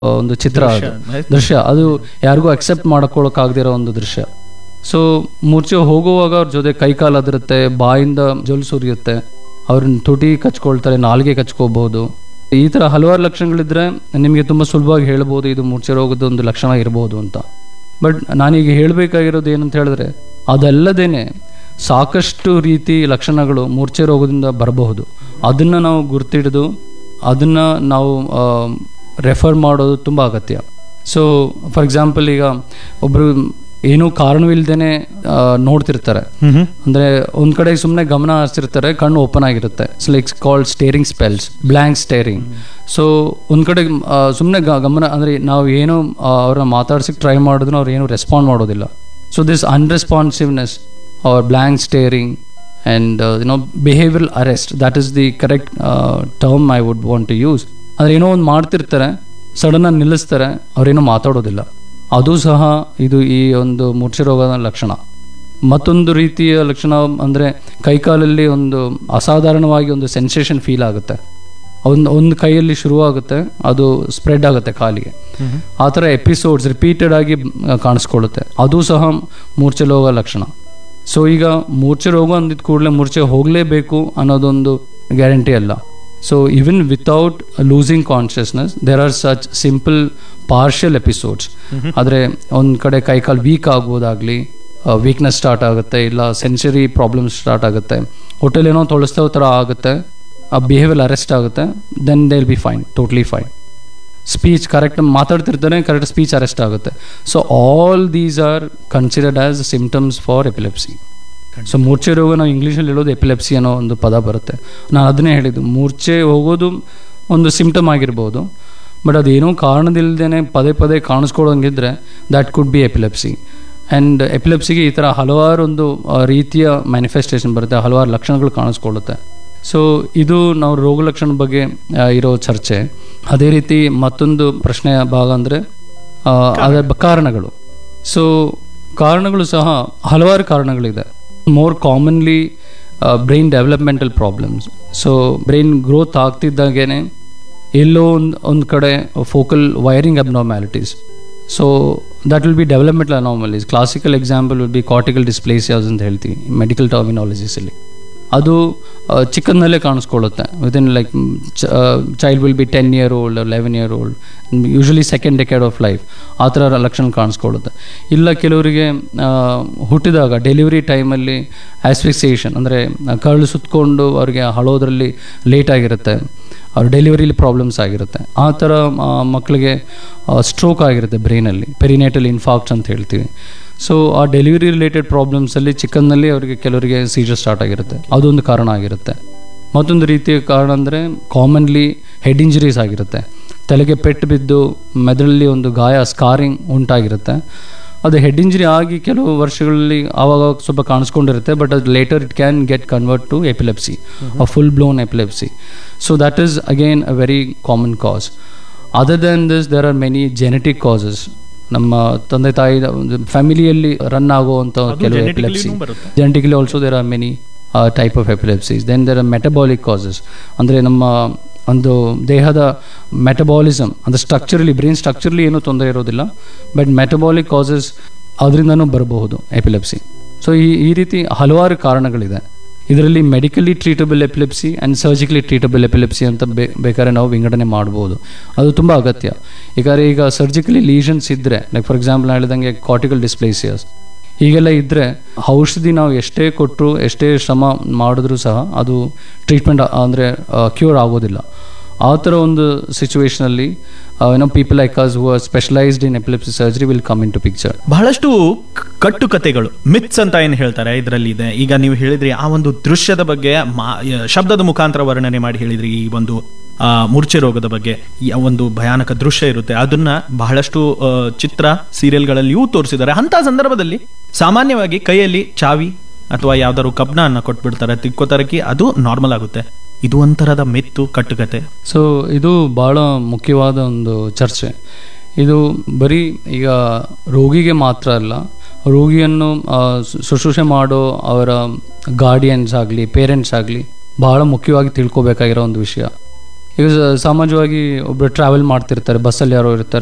ಆ, ಒಂದು ಚಿತ್ರ ಅದು ದೃಶ್ಯ ಅದು ಯಾರಿಗೂ ಅಕ್ಸೆಪ್ಟ್ ಮಾಡ್ಕೊಳಕ್ಕಾಗದಿರೋ ಒಂದು ದೃಶ್ಯ ಸೊ ಮೂರ್ಛೆ ಹೋಗುವಾಗ ಅವ್ರ ಜೊತೆ ಕೈ ಕಾಲು ಅದಿರುತ್ತೆ ಬಾಯಿಂದ ಜೊಲ್ ಸುರಿಯುತ್ತೆ ಅವ್ರನ್ನ ತುಟಿ ಕಚ್ಕೊಳ್ತಾರೆ ನಾಲ್ಗೆ ಕಚ್ಕೋಬಹುದು ಈ ತರ ಹಲವಾರು ಲಕ್ಷಣಗಳಿದ್ರೆ ನಿಮಗೆ ತುಂಬಾ ಸುಲಭವಾಗಿ ಹೇಳ್ಬೋದು ಇದು ಮೂರ್ಛೆ ರೋಗದ ಒಂದು ಲಕ್ಷಣ ಇರಬಹುದು ಅಂತ ಬಟ್ ನಾನೀಗ ಹೇಳಬೇಕಾಗಿರೋದು ಏನಂತ ಹೇಳಿದ್ರೆ ಅದಲ್ಲದೇನೆ ಸಾಕಷ್ಟು ರೀತಿ ಲಕ್ಷಣಗಳು ಮೂರ್ಛೆ ರೋಗದಿಂದ ಬರಬಹುದು ಅದನ್ನ ನಾವು ಗುರ್ತಿಡಿದು ಅದನ್ನ ನಾವು ರೆಫರ್ ಮಾಡೋದು ತುಂಬ ಅಗತ್ಯ ಸೊ ಫಾರ್ ಎಕ್ಸಾಂಪಲ್ ಈಗ ಒಬ್ರು ಏನೂ ಕಾರಣವಿಲ್ದೇನೆ ಆ, ನೋಡ್ತಿರ್ತಾರೆ ಅಂದ್ರೆ ಒಂದ್ ಕಡೆ ಸುಮ್ಮನೆ ಗಮನ ಹರಿಸಿರ್ತಾರೆ ಕಣ್ಣು ಓಪನ್ ಆಗಿರುತ್ತೆ like called staring spells blank staring so ಒಂದ್ ಕಡೆ ಸುಮ್ಮನೆ ಗಮನ ಅಂದ್ರೆ ನಾವು ಏನು ಅವ್ರನ್ನ ಮಾತಾಡ್ಸಕ್ ಟ್ರೈ ಮಾಡಿದ್ರು ಅವ್ರು ಏನು ರೆಸ್ಪಾಂಡ್ ಮಾಡೋದಿಲ್ಲ so this unresponsiveness or blank staring and you know behaviour arrest that is the correct term I would want to use ಅಂದ್ರೆ ಏನೋ ಒಂದು ಮಾಡ್ತಿರ್ತಾರೆ ಸಡನ್ ಆಗಿ ನಿಲ್ಲಿಸ್ತಾರೆ ಅವ್ರೇನೋ ಮಾತಾಡೋದಿಲ್ಲ ಅದು ಸಹ ಇದು ಈ ಒಂದು ಮೂರ್ಛೆ ರೋಗದ ಲಕ್ಷಣ ಮತ್ತೊಂದು ರೀತಿಯ ಲಕ್ಷಣ ಅಂದರೆ ಕೈಕಾಲಲ್ಲಿ ಒಂದು ಅಸಾಧಾರಣವಾಗಿ ಒಂದು ಸೆನ್ಸೇಷನ್ ಫೀಲ್ ಆಗುತ್ತೆ ಒಂದು ಒಂದು ಕೈಯಲ್ಲಿ ಶುರುವಾಗುತ್ತೆ ಅದು ಸ್ಪ್ರೆಡ್ ಆಗುತ್ತೆ ಕಾಲಿಗೆ ಆ ಥರ ಎಪಿಸೋಡ್ಸ್ ರಿಪೀಟೆಡ್ ಆಗಿ ಆ, ಕಾಣಿಸ್ಕೊಳ್ಳುತ್ತೆ ಅದು ಸಹ ಮೂರ್ಛೆ ರೋಗ ಲಕ್ಷಣ ಸೊ ಈಗ ಮೂರ್ಛೆ ರೋಗ ಅಂದಿದ ಕೂಡಲೇ ಮೂರ್ಛೆ ಹೋಗಲೇಬೇಕು ಅನ್ನೋದೊಂದು ಗ್ಯಾರಂಟಿ ಅಲ್ಲ so even without losing consciousness there are such simple partial episodes ಆದರೆ ಒಂದು ಕಡೆ ಕೈಕಾಲು ವೀಕ್ ಆಗ್ಬೋದಾಗ್ಲಿ ವೀಕ್ನೆಸ್ ಸ್ಟಾರ್ಟ್ ಆಗುತ್ತೆ ಇಲ್ಲ ಸೆನ್ಸರಿ ಪ್ರಾಬ್ಲಮ್ಸ್ ಸ್ಟಾರ್ಟ್ ಆಗುತ್ತೆ ಹೊಟ್ಟೆಲ್ ಏನೋ ತೊಳಸ್ತೋ ಥರ ಆಗುತ್ತೆ ಆ ಬಿಹೇವಿಯರ್ ಅರೆಸ್ಟ್ ಆಗುತ್ತೆ then they will be fine totally fine speech correct ಮಾತಾಡ್ತಿರ್ತಾನೆ ಕರೆಕ್ಟ್ ಸ್ಪೀಚ್ ಅರೆಸ್ಟ್ ಆಗುತ್ತೆ so all these are considered as symptoms for epilepsy so ಮೂರ್ಛೆ ರೋಗ ನಾವು ಇಂಗ್ಲೀಷಲ್ಲಿ ಹೇಳೋದು ಎಪಿಲೆಪ್ಸಿ ಅನ್ನೋ ಒಂದು ಪದ ಬರುತ್ತೆ ನಾನು ಅದನ್ನೇ ಹೇಳಿದ್ದು ಮೂರ್ಛೆ ಹೋಗೋದು ಒಂದು ಸಿಂಪ್ಟಮ್ ಆಗಿರ್ಬೋದು ಬಟ್ ಅದೇನೋ ಕಾರಣದಿಲ್ಲದೇನೆ ಪದೇ ಪದೇ ಕಾಣಿಸ್ಕೊಳ್ಳೋಂಗಿದ್ರೆ that could be epilepsy and ಎಪಿಲೆಪ್ಸಿಗೆ ಈ ಥರ ಹಲವಾರು ಒಂದು ಆ, ರೀತಿಯ ಮ್ಯಾನಿಫೆಸ್ಟೇಷನ್ ಬರುತ್ತೆ ಹಲವಾರು ಲಕ್ಷಣಗಳು ಕಾಣಿಸ್ಕೊಳ್ಳುತ್ತೆ ಸೊ ಇದು ನಾವು ರೋಗ ಲಕ್ಷಣದ ಬಗ್ಗೆ ಆ, ಇರೋ ಚರ್ಚೆ ಅದೇ ರೀತಿ ಮತ್ತೊಂದು ಪ್ರಶ್ನೆಯ ಭಾಗ ಅಂದರೆ ಅದರ ಬ- ಕಾರಣಗಳು ಸೊ ಕಾರಣಗಳು ಸಹ ಹಲವಾರು ಕಾರಣಗಳಿದೆ more commonly brain developmental problems so brain growth ಆಗ್ತಿದ್ದಾಗೇನೆ ಎಲ್ಲೋ ಒಂದು ಒಂದು ಕಡೆ focal wiring abnormalities so that will be developmental anomalies classical example will be cortical dysplasias ಅಂತ ಹೇಳ್ತೀವಿ ಮೆಡಿಕಲ್ ಟರ್ಮಿನಾಲಜೀಸಲ್ಲಿ ಅದು ಆ, ಚಿಕ್ಕಂದಲ್ಲೇ ಕಾಣಿಸ್ಕೊಳ್ಳುತ್ತೆ within like child will be ten year old eleven year old usually second decade of life ಆ ಥರ ಲಕ್ಷಣ ಕಾಣಿಸ್ಕೊಳ್ಳುತ್ತೆ ಇಲ್ಲ ಕೆಲವರಿಗೆ ಆ, ಹುಟ್ಟಿದಾಗ ಡೆಲಿವರಿ ಟೈಮಲ್ಲಿ ಆಸ್ಫಿಕ್ಸಿಯೇಷನ್ ಅಂದರೆ ಕರಳು ಸುತ್ತಕೊಂಡು ಅವ್ರಿಗೆ ಹಳೋದ್ರಲ್ಲಿ ಲೇಟ್ ಆಗಿರುತ್ತೆ ಅವ್ರ ಡೆಲಿವರಿಲಿ ಪ್ರಾಬ್ಲಮ್ಸ್ ಆಗಿರುತ್ತೆ ಆ ಥರ ಆ, ಮಕ್ಕಳಿಗೆ ಸ್ಟ್ರೋಕ್ ಆಗಿರುತ್ತೆ ಬ್ರೈನಲ್ಲಿ ಪೆರಿನೇಟಲ್ ಇನ್ಫಾಕ್ಟ್ಸ್ ಅಂತ ಹೇಳ್ತೀವಿ ಸೊ ಆ ಡೆಲಿವರಿ ರಿಲೇಟೆಡ್ ಪ್ರಾಬ್ಲಮ್ಸಲ್ಲಿ ಚಿಕ್ಕನ್ನಲ್ಲಿ ಅವರಿಗೆ ಕೆಲವರಿಗೆ ಸೀಜರ್ ಸ್ಟಾರ್ಟ್ ಆಗಿರುತ್ತೆ ಅದೊಂದು ಕಾರಣ ಆಗಿರುತ್ತೆ ಮತ್ತೊಂದು ರೀತಿಯ ಕಾರಣ ಅಂದರೆ ಕಾಮನ್ಲಿ ಹೆಡ್ ಇಂಜರೀಸ್ ಆಗಿರುತ್ತೆ ತಲೆಗೆ ಪೆಟ್ಟು ಬಿದ್ದು ಮೆದುಳಲ್ಲಿ ಒಂದು ಗಾಯ ಸ್ಕಾರಿಂಗ್ ಉಂಟಾಗಿರುತ್ತೆ ಅದು ಹೆಡ್ ಇಂಜರಿ ಆಗಿ ಕೆಲವು ವರ್ಷಗಳಲ್ಲಿ ಆವಾಗ ಸ್ವಲ್ಪ ಕಾಣಿಸ್ಕೊಂಡಿರುತ್ತೆ ಬಟ್ ಅದು later it can get convert to epilepsy a full blown epilepsy so that is again a very common cause other then this there are many genetic causes ನಮ್ಮ ತಂದೆ ತಾಯಿ ಫ್ಯಾಮಿಲಿಯಲ್ಲಿ ರನ್ ಆಗುವಂಥ ಕೆಲವು ಎಪಿಲೆಪ್ಸಿ ಬರುತ್ತೆ genetically also there are many type of epilepsies then there are metabolic causes ಅಂದರೆ ನಮ್ಮ ಒಂದು ದೇಹದ ಮೆಟಬಾಲಿಸಮ್ ಅಂದರೆ ಸ್ಟ್ರಕ್ಚರಲಿ ಬ್ರೈನ್ ಸ್ಟ್ರಕ್ಚರ್ಲಿ ಏನೂ ತೊಂದರೆ ಇರೋದಿಲ್ಲ ಬಟ್ ಮೆಟಬಾಲಿಕ್ ಕಾಸಸ್ ಅದರಿಂದನೂ ಬರಬಹುದು ಎಪಿಲೆಪ್ಸಿ ಸೊ ಈ ಈ ರೀತಿ ಹಲವಾರು ಕಾರಣಗಳಿದೆ ಇದರಲ್ಲಿ medically treatable epilepsy and surgically treatable epilepsy ಅಂತ ಬೇ ಬೇಕಾದ್ರೆ ನಾವು ವಿಂಗಡಣೆ ಮಾಡ್ಬೋದು ಅದು ತುಂಬ ಅಗತ್ಯ ಯಾಕಂದರೆ ಈಗ ಸರ್ಜಿಕಲಿ ಲೀಷನ್ಸ್ ಇದ್ದರೆ ಲೈಕ್ ಫಾರ್ ಎಕ್ಸಾಂಪಲ್ ನಾನು ಹೇಳಿದಂಗೆ ಕಾರ್ಟಿಕಲ್ ಡಿಸ್ಪ್ಲೇಸಿಯಸ್ ಹೀಗೆಲ್ಲ ಇದ್ದರೆ ಔಷಧಿ ನಾವು ಎಷ್ಟೇ ಕೊಟ್ಟರು ಎಷ್ಟೇ ಶ್ರಮ ಮಾಡಿದ್ರೂ ಸಹ ಅದು ಟ್ರೀಟ್ಮೆಂಟ್ ಅಂದರೆ ಕ್ಯೂರ್ ಆಗೋದಿಲ್ಲ ಆ ಥರ ಒಂದು ಸಿಚುವೇಶನಲ್ಲಿ ಏನೋ people like us who are specialised in epilepsy surgery will come into picture ಬಹಳಷ್ಟು ಕ- ಕಟ್ಟುಕತೆಗಳು ಮಿತ್ಸ್ ಅಂತ ಏನು ಹೇಳ್ತಾರೆ ಇದರಲ್ಲಿ ಇದೆ ಈಗ ನೀವು ಹೇಳಿದ್ರಿ ಆ ಒಂದು ದೃಶ್ಯದ ಬಗ್ಗೆ ಮಾ- ಯ- ಶಬ್ದದ ಮುಖಾಂತರ ವರ್ಣನೆ ಮಾಡಿ ಹೇಳಿದ್ರಿ ಈ ಒಂದು ಆ, ಮೂರ್ಛೆ ರೋಗದ ಬಗ್ಗೆ ಯ- ಒಂದು ಭಯಾನಕ ದೃಶ್ಯ ಇರುತ್ತೆ ಅದನ್ನ ಬಹಳಷ್ಟು ಆ, ಚಿತ್ರ ಸೀರಿಯಲ್ಗಳಲ್ಲಿಯೂ ತೋರಿಸಿದ್ದಾರೆ ಅಂತ ಸಂದರ್ಭದಲ್ಲಿ ಸಾಮಾನ್ಯವಾಗಿ ಕೈಯಲ್ಲಿ ಚಾವಿ ಅಥವಾ ಯಾವ್ದಾದ್ರು ಕಬ್ನ ಅನ್ನ ಕೊಟ್ಬಿಡ್ತಾರೆ ತಿಕ್ಕೋತರಕಿ ಅದು ನಾರ್ಮಲ್ ಆಗುತ್ತೆ ಇದು ಒಂಥರದ ಮಿತ್ತು ಕಟ್ಟುಕತೆ ಸೊ ಇದು ಭಾಳ ಮುಖ್ಯವಾದ ಒಂದು ಚರ್ಚೆ ಇದು ಬರೀ ಈಗ ರೋಗಿಗೆ ಮಾತ್ರ ಅಲ್ಲ ರೋಗಿಯನ್ನು ಆ, ಶು- ಶುಶ್ರೂಷೆ ಮಾಡೋ ಅವರ ಗಾರ್ಡಿಯನ್ಸ್ ಆಗಲಿ ಪೇರೆಂಟ್ಸ್ ಆಗಲಿ ಬಹಳ ಮುಖ್ಯವಾಗಿ ತಿಳ್ಕೊಬೇಕಾಗಿರೋ ಒಂದು ವಿಷಯ ಈಗ ಸ- ಸಾಮಾನ್ಯವಾಗಿ ಒಬ್ರು ಟ್ರಾವೆಲ್ ಮಾಡ್ತಿರ್ತಾರೆ ಬಸ್ಸಲ್ಲಿ ಯಾರೋ ಇರ್ತಾರೆ